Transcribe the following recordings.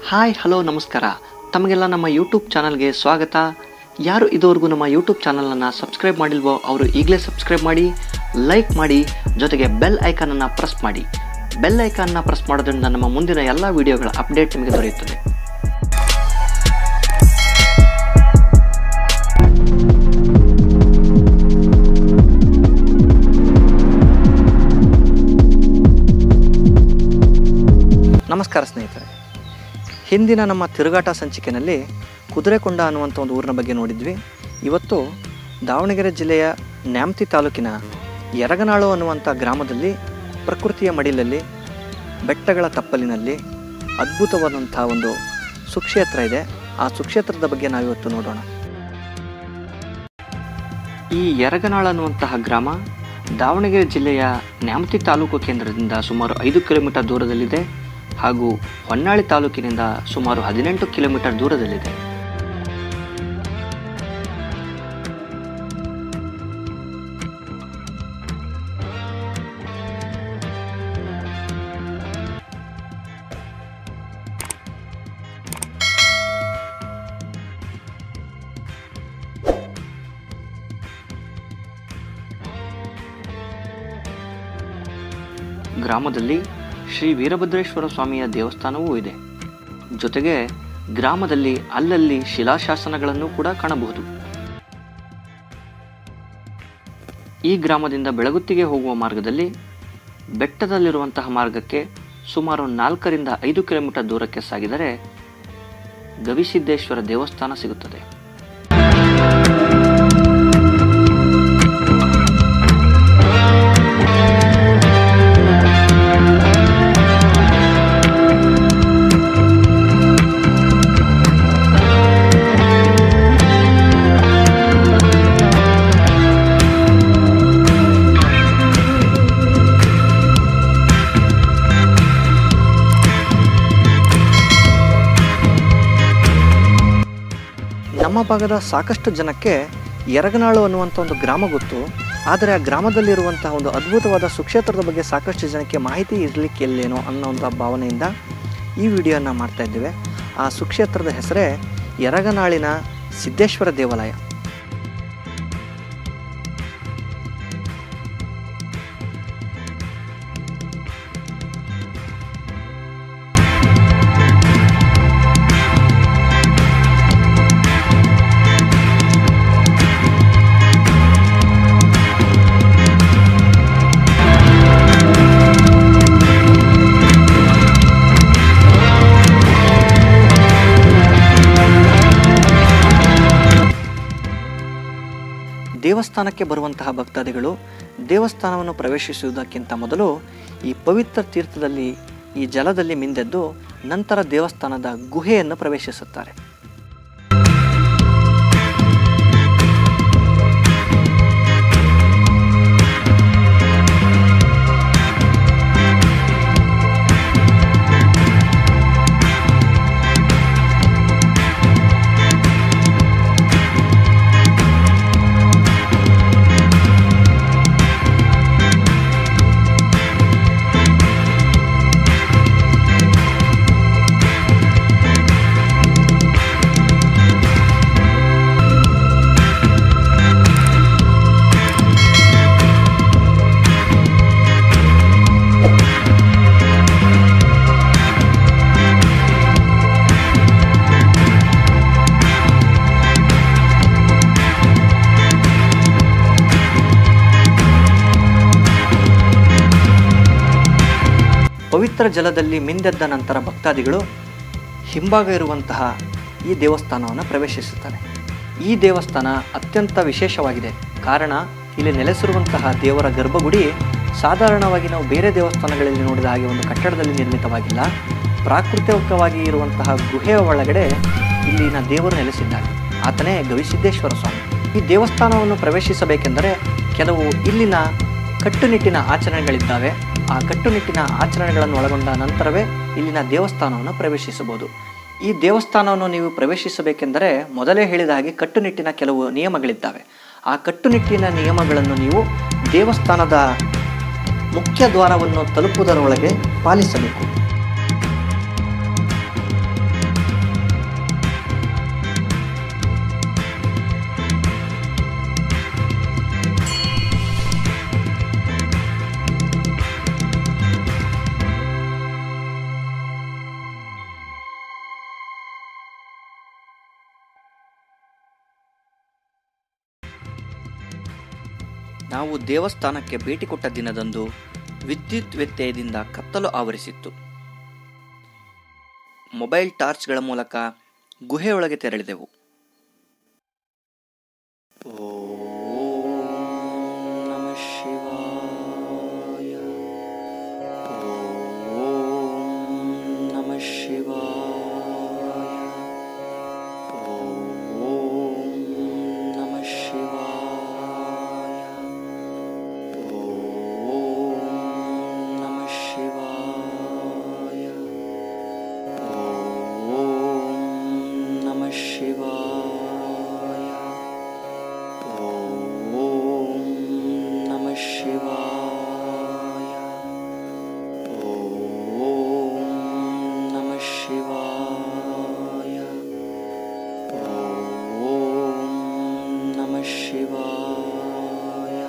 hi hello ನಮಸ್ಕಾರ ತಮಗೆಲ್ಲ ನಮ್ಮ ಯೂಟ್ಯೂಬ್ ಚಾನಲ್ಗೆ ಸ್ವಾಗತ ಯಾರು ಇದುವರೆಗೂ ನಮ್ಮ ಯೂಟ್ಯೂಬ್ ಚಾನಲನ್ನು ಸಬ್ಸ್ಕ್ರೈಬ್ ಮಾಡಿಲ್ವೋ ಅವರು ಈಗಲೇ ಸಬ್ಸ್ಕ್ರೈಬ್ ಮಾಡಿ ಲೈಕ್ ಮಾಡಿ ಜೊತೆಗೆ ಬೆಲ್ ಐಕಾನನ್ನು ಪ್ರೆಸ್ ಮಾಡಿ ಬೆಲ್ ಐಕಾನ್ನ ಪ್ರೆಸ್ ಮಾಡೋದ್ರಿಂದ ನಮ್ಮ ಮುಂದಿನ ಎಲ್ಲ ವಿಡಿಯೋಗಳ ಅಪ್ಡೇಟ್ ನಿಮಗೆ ದೊರೆಯುತ್ತದೆ ನಮಸ್ಕಾರ ಸ್ನೇಹಿತರೆ ಹಿಂದಿನ ನಮ್ಮ ತಿರುಗಾಟ ಸಂಚಿಕೆಯಲ್ಲಿ ಕುದುರೆಕೊಂಡ ಅನ್ನುವಂಥ ಒಂದು ಊರಿನ ಬಗ್ಗೆ ನೋಡಿದ್ವಿ ಇವತ್ತು ದಾವಣಗೆರೆ ಜಿಲ್ಲೆಯ ನ್ಯಾಮತಿ ತಾಲೂಕಿನ ಯರಗನಾಳು ಅನ್ನುವಂಥ ಗ್ರಾಮದಲ್ಲಿ ಪ್ರಕೃತಿಯ ಮಡಿಲಲ್ಲಿ ಬೆಟ್ಟಗಳ ತಪ್ಪಲಿನಲ್ಲಿ ಅದ್ಭುತವಾದಂಥ ಒಂದು ಸುಕ್ಷೇತ್ರ ಇದೆ ಆ ಸುಕ್ಷೇತ್ರದ ಬಗ್ಗೆ ನಾವಿವತ್ತು ನೋಡೋಣ ಈ ಯರಗನಾಳ ಅನ್ನುವಂತಹ ಗ್ರಾಮ ದಾವಣಗೆರೆ ಜಿಲ್ಲೆಯ ನ್ಯಾಮತಿ ತಾಲೂಕು ಕೇಂದ್ರದಿಂದ ಸುಮಾರು ಐದು ಕಿಲೋಮೀಟರ್ ದೂರದಲ್ಲಿದೆ ಹಾಗೂ ಹೊನ್ನಾಳಿ ತಾಲೂಕಿನಿಂದ ಸುಮಾರು ಹದಿನೆಂಟು ಕಿಲೋಮೀಟರ್ ದೂರದಲ್ಲಿದೆ ಗ್ರಾಮದಲ್ಲಿ ಶ್ರೀ ವೀರಭದ್ರೇಶ್ವರ ಸ್ವಾಮಿಯ ದೇವಸ್ಥಾನವೂ ಇದೆ ಜೊತೆಗೆ ಗ್ರಾಮದಲ್ಲಿ ಅಲ್ಲಲ್ಲಿ ಶಿಲಾಶಾಸನಗಳನ್ನು ಕೂಡ ಕಾಣಬಹುದು ಈ ಗ್ರಾಮದಿಂದ ಬೆಳಗುತ್ತಿಗೆ ಹೋಗುವ ಮಾರ್ಗದಲ್ಲಿ ಬೆಟ್ಟದಲ್ಲಿರುವಂತಹ ಮಾರ್ಗಕ್ಕೆ ಸುಮಾರು ನಾಲ್ಕರಿಂದ ಐದು ಕಿಲೋಮೀಟರ್ ದೂರಕ್ಕೆ ಸಾಗಿದರೆ ಗವಿಸಿದ್ದೇಶ್ವರ ದೇವಸ್ಥಾನ ಸಿಗುತ್ತದೆ ನಮ್ಮ ಭಾಗದ ಸಾಕಷ್ಟು ಜನಕ್ಕೆ ಯರಗನಾಳು ಅನ್ನುವಂಥ ಒಂದು ಗ್ರಾಮ ಗೊತ್ತು ಆದರೆ ಆ ಗ್ರಾಮದಲ್ಲಿರುವಂತಹ ಒಂದು ಅದ್ಭುತವಾದ ಸುಕ್ಷೇತ್ರದ ಬಗ್ಗೆ ಸಾಕಷ್ಟು ಜನಕ್ಕೆ ಮಾಹಿತಿ ಇರಲಿಕ್ಕಿಲ್ಲೇನೋ ಅನ್ನೋ ಒಂದು ಭಾವನೆಯಿಂದ ಈ ವಿಡಿಯೋನ ಮಾಡ್ತಾ ಇದ್ದೇವೆ ಆ ಸುಕ್ಷೇತ್ರದ ಹೆಸರೇ ಯರಗನಾಳಿನ ಸಿದ್ದೇಶ್ವರ ದೇವಾಲಯ ದೇವಸ್ಥಾನಕ್ಕೆ ಬರುವಂತಹ ಭಕ್ತಾದಿಗಳು ದೇವಸ್ಥಾನವನ್ನು ಪ್ರವೇಶಿಸುವುದಕ್ಕಿಂತ ಮೊದಲು ಈ ಪವಿತ್ರ ತೀರ್ಥದಲ್ಲಿ ಈ ಜಲದಲ್ಲಿ ಮಿಂದೆದ್ದು ನಂತರ ದೇವಸ್ಥಾನದ ಗುಹೆಯನ್ನು ಪ್ರವೇಶಿಸುತ್ತಾರೆ ಪವಿತ್ರ ಜಲದಲ್ಲಿ ಮಿಂದೆದ್ದ ನಂತರ ಭಕ್ತಾದಿಗಳು ಹಿಂಭಾಗ ಇರುವಂತಹ ಈ ದೇವಸ್ಥಾನವನ್ನು ಪ್ರವೇಶಿಸುತ್ತಾರೆ ಈ ದೇವಸ್ಥಾನ ಅತ್ಯಂತ ವಿಶೇಷವಾಗಿದೆ ಕಾರಣ ಇಲ್ಲಿ ನೆಲೆಸಿರುವಂತಹ ದೇವರ ಗರ್ಭಗುಡಿ ಸಾಧಾರಣವಾಗಿ ನಾವು ಬೇರೆ ದೇವಸ್ಥಾನಗಳಲ್ಲಿ ನೋಡಿದ ಹಾಗೆ ಒಂದು ಕಟ್ಟಡದಲ್ಲಿ ನಿರ್ಮಿತವಾಗಿಲ್ಲ ಪ್ರಾಕೃತಿಕವಾಗಿ ಇರುವಂತಹ ಗುಹೆಯ ಒಳಗಡೆ ಇಲ್ಲಿನ ದೇವರು ನೆಲೆಸಿದ್ದಾರೆ ಆತನೇ ಗವಿಸಿದ್ದೇಶ್ವರ ಸ್ವಾಮಿ ಈ ದೇವಸ್ಥಾನವನ್ನು ಪ್ರವೇಶಿಸಬೇಕೆಂದರೆ ಕೆಲವು ಇಲ್ಲಿನ ಕಟ್ಟುನಿಟ್ಟಿನ ಆಚರಣೆಗಳಿದ್ದಾವೆ ಆ ಕಟ್ಟುನಿಟ್ಟಿನ ಆಚರಣೆಗಳನ್ನು ಒಳಗೊಂಡ ನಂತರವೇ ಇಲ್ಲಿನ ದೇವಸ್ಥಾನವನ್ನು ಪ್ರವೇಶಿಸಬಹುದು ಈ ದೇವಸ್ಥಾನವನ್ನು ನೀವು ಪ್ರವೇಶಿಸಬೇಕೆಂದರೆ ಮೊದಲೇ ಹೇಳಿದ ಹಾಗೆ ಕಟ್ಟುನಿಟ್ಟಿನ ಕೆಲವು ನಿಯಮಗಳಿದ್ದಾವೆ ಆ ಕಟ್ಟುನಿಟ್ಟಿನ ನಿಯಮಗಳನ್ನು ನೀವು ದೇವಸ್ಥಾನದ ಮುಖ್ಯ ದ್ವಾರವನ್ನು ತಲುಪುವುದರೊಳಗೆ ಪಾಲಿಸಬೇಕು ನಾವು ದೇವಸ್ಥಾನಕ್ಕೆ ಭೇಟಿ ಕೊಟ್ಟ ದಿನದಂದು ವಿದ್ಯುತ್ ವ್ಯತ್ಯಯದಿಂದ ಕತ್ತಲು ಆವರಿಸಿತ್ತು ಮೊಬೈಲ್ ಟಾರ್ಚ್ಗಳ ಮೂಲಕ ಗುಹೆಯೊಳಗೆ ತೆರಳಿದೆವು ನಮಃ ಶಿವಾಯ ಓಂ ನಮಃ ಶಿವಾಯ ಓಂ ನಮಃ ಶಿವಾಯ ಓಂ ನಮಃ ಶಿವಾಯ ಓಂ ನಮಃ ಶಿವಾಯ ಓಂ ನಮಃ ಶಿವಾಯ ಓಂ ನಮಃ ಶಿವಾಯ ಓಂ ನಮಃ ಶಿವಾಯ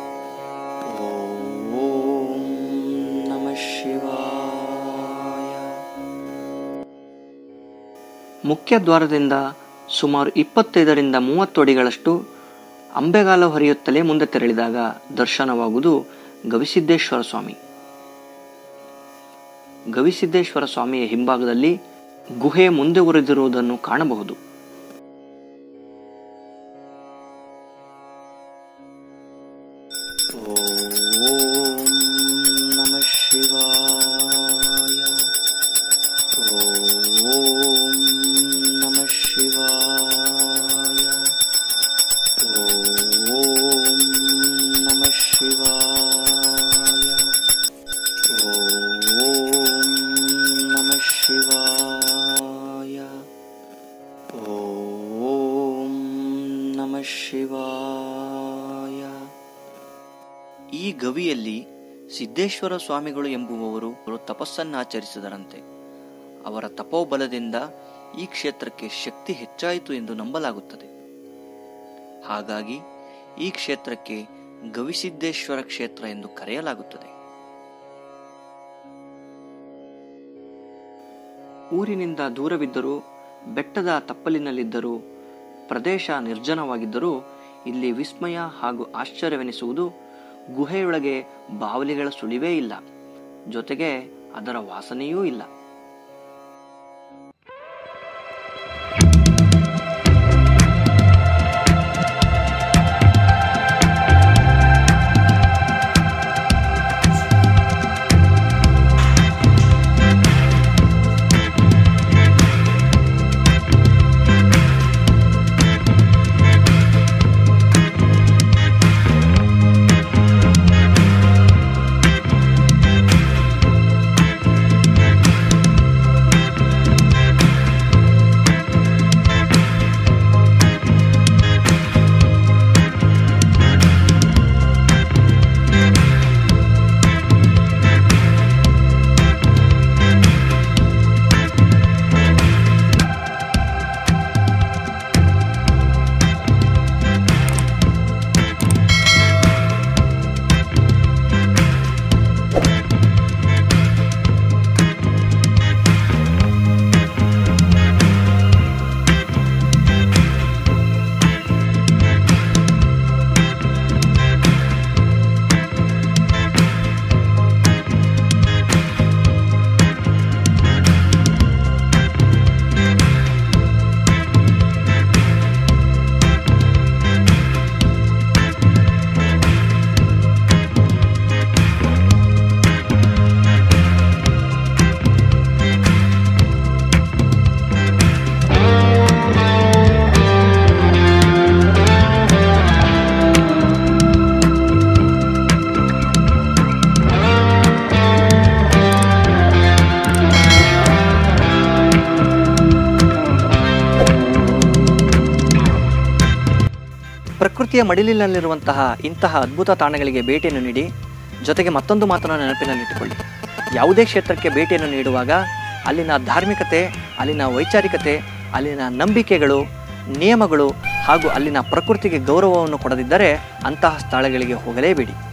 ಓಂ ನಮಃ ಶಿವಾಯ ಮುಖ್ಯ ದ್ವಾರದಿಂದ ಸುಮಾರು ಇಪ್ಪತ್ತೈದರಿಂದ ಮೂವತ್ತು ಅಡಿಗಳಷ್ಟು ಅಂಬೆಗಾಲ ಹೊರೆಯುತ್ತಲೇ ಮುಂದೆ ತೆರಳಿದಾಗ ದರ್ಶನವಾಗುವುದು ಗವಿಸಿದ್ದೇಶ್ವರ ಸ್ವಾಮಿ ಗವಿಸಿದ್ದೇಶ್ವರ ಸ್ವಾಮಿಯ ಹಿಂಭಾಗದಲ್ಲಿ ಗುಹೆ ಮುಂದೆ ಉರಿದಿರುವುದನ್ನು ಕಾಣಬಹುದು ಓಂ ನಮಃ ಶಿವಾಯ ಓಂ ನಮಃ ಶಿವಾಯ ಓಂ ನಮಃ ಶಿವಾಯ ಓಂ ನಮಃ ಶಿವಾಯ ಓಂ ನಮಃ ಶಿವಾಯ ಈ ಗವಿಯಲ್ಲಿ ಸಿದ್ದೇಶ್ವರ ಸ್ವಾಮಿಗಳು ಎಂಬುವವರು ತಪಸ್ಸನ್ನಾಚರಿಸಿದರಂತೆ ಅವರ ತಪೋಬಲದಿಂದ ಈ ಕ್ಷೇತ್ರಕ್ಕೆ ಶಕ್ತಿ ಹೆಚ್ಚಾಯಿತು ಎಂದು ನಂಬಲಾಗುತ್ತದೆ ಹಾಗಾಗಿ ಈ ಕ್ಷೇತ್ರಕ್ಕೆ ಗವಿಸಿದ್ದೇಶ್ವರ ಕ್ಷೇತ್ರ ಎಂದು ಕರೆಯಲಾಗುತ್ತದೆ ಊರಿನಿಂದ ದೂರವಿದ್ದರೂ ಬೆಟ್ಟದ ತಪ್ಪಲಿನಲ್ಲಿದ್ದರೂ ಪ್ರದೇಶ ನಿರ್ಜನವಾಗಿದ್ದರೂ ಇಲ್ಲಿ ವಿಸ್ಮಯ ಹಾಗೂ ಆಶ್ಚರ್ಯವೆನಿಸುವುದು ಗುಹೆಯೊಳಗೆ ಬಾವಲಿಗಳ ಸುಳಿವೇ ಇಲ್ಲ ಜೊತೆಗೆ ಅದರ ವಾಸನೆಯೂ ಇಲ್ಲ ಪ್ರಕೃತಿಯ ಮಡಿಲಿನಲ್ಲಿರುವಂತಹ ಇಂತಹ ಅದ್ಭುತ ತಾಣಗಳಿಗೆ ಭೇಟಿಯನ್ನು ನೀಡಿ ಜೊತೆಗೆ ಮತ್ತೊಂದು ಮಾತನ್ನು ನೆನಪಿನಲ್ಲಿಟ್ಟುಕೊಳ್ಳಿ ಯಾವುದೇ ಕ್ಷೇತ್ರಕ್ಕೆ ಭೇಟಿಯನ್ನು ನೀಡುವಾಗ ಅಲ್ಲಿನ ಧಾರ್ಮಿಕತೆ ಅಲ್ಲಿನ ವೈಚಾರಿಕತೆ ಅಲ್ಲಿನ ನಂಬಿಕೆಗಳು ನಿಯಮಗಳು ಹಾಗೂ ಅಲ್ಲಿನ ಪ್ರಕೃತಿಗೆ ಗೌರವವನ್ನು ಕೊಡದಿದ್ದರೆ ಅಂತಹ ಸ್ಥಳಗಳಿಗೆ ಹೋಗಲೇಬೇಡಿ